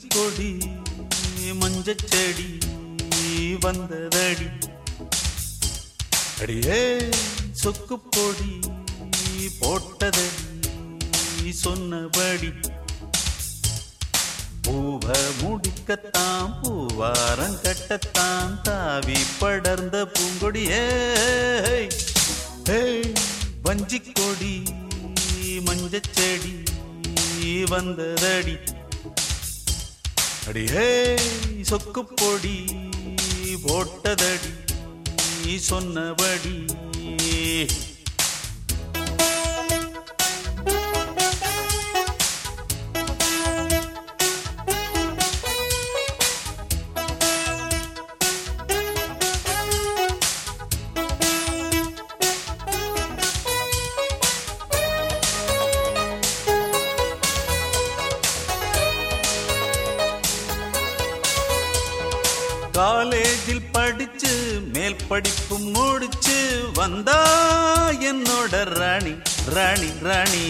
கொடி மஞ்சச் செடி வந்ததடி அடியே சொக்கு பொடி போட்டதடி சொன்னபடி பூவ முடிக்கத்தான் பூவாரம் கட்டத்தான் தாவி படர்ந்த பூங்கொடியே வஞ்சிக் கொடி மஞ்சச் செடி வந்ததடி அடியே சொக்கு பொடி போட்டதடி நீ சொன்னபடி காலேஜில் படிச்சு மேல் படிப்பு முடிச்சு வந்தா என்னோட ராணி ராணி ராணி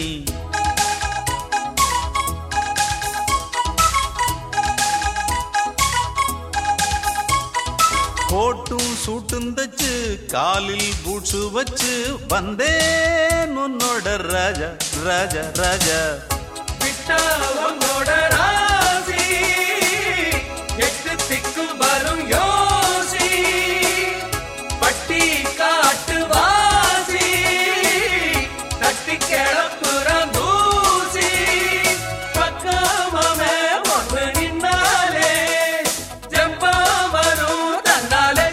கோட்டும் சூட்டும் தச்சு காலில் பூட்ஸு வச்சு வந்தேன் உன்னோட ராஜா ராஜா ராஜா விட்டா உன்னோட ராசி எட்டு திக்கும் வரும் யோசி பட்டி காட்டு வாசி தட்டி கிளப்புற தூசி பக்கமாமே ஒன்று நின்னாலே ஜம்பா வரும் தன்னாலே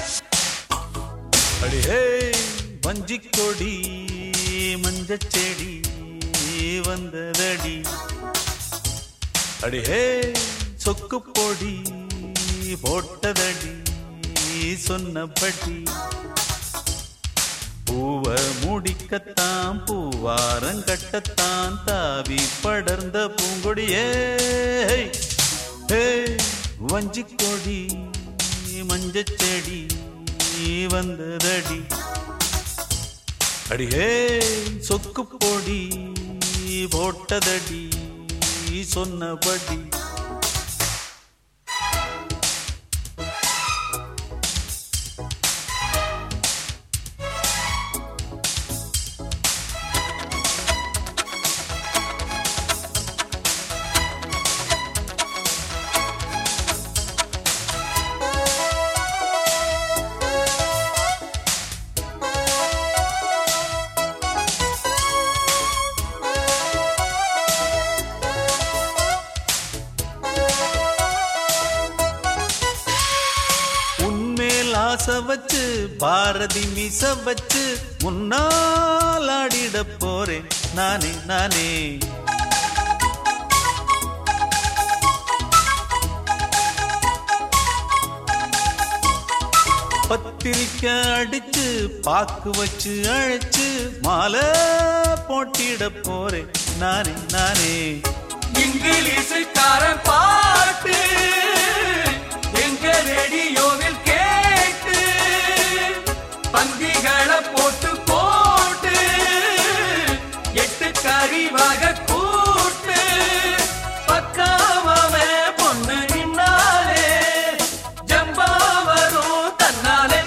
அடிஹே வஞ்சிக் கொடி மஞ்சச் செடி வந்ததடி அடிஹே சொக்கு பொடி போட்டதடி சொன்னபடி பூவ முடிக்கத்தான் பூவாரம் கட்டத்தான் தாவி படர்ந்த பூங்கொடியே ஹே வஞ்சிக் கொடி மஞ்சச் செடி வந்ததடி அடியே சொக்கு பொடி போட்டதடி சொன்னபடி உன்மேல் ஆசை வச்சு பாரதி மிச வச்சு முன்னால் ஆடிட போறேன் நானே நானே பத்திரிக்கை அடிச்சு பாக்கு வச்சு அழைச்சு மாலை போட்டிட போறேன் நானே நானே இங்கிலீஷுக்காரன் பாட்டு எங்க ரேடியோவில் கேட்டு பந்திகளை போட்டு போட்டு எட்டு கறிவாக கூட்டு பக்காமவே பொண்ணு நின்னாலே ஜம்பா வரும் தன்னாலே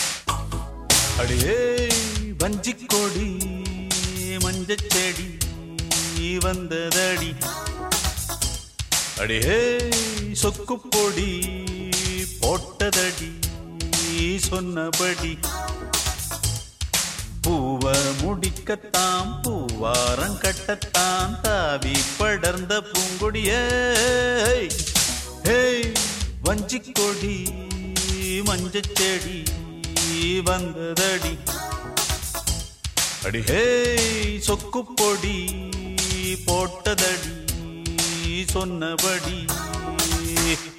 அடியே வஞ்சிக் கொடி மஞ்சச் செடி வந்ததடி அடியே சொக்கு பொடி போட்டதடி சொன்னபடி பூவ முடிக்கத்தான் பூவாரம் கட்டத்தான் தாவி படர்ந்த பூங்கொடியே ஹே வஞ்சிக் கொடி மஞ்சச் செடி வந்ததடி அடிஹே சொக்கு பொடி போட்டதடி சொன்னபடி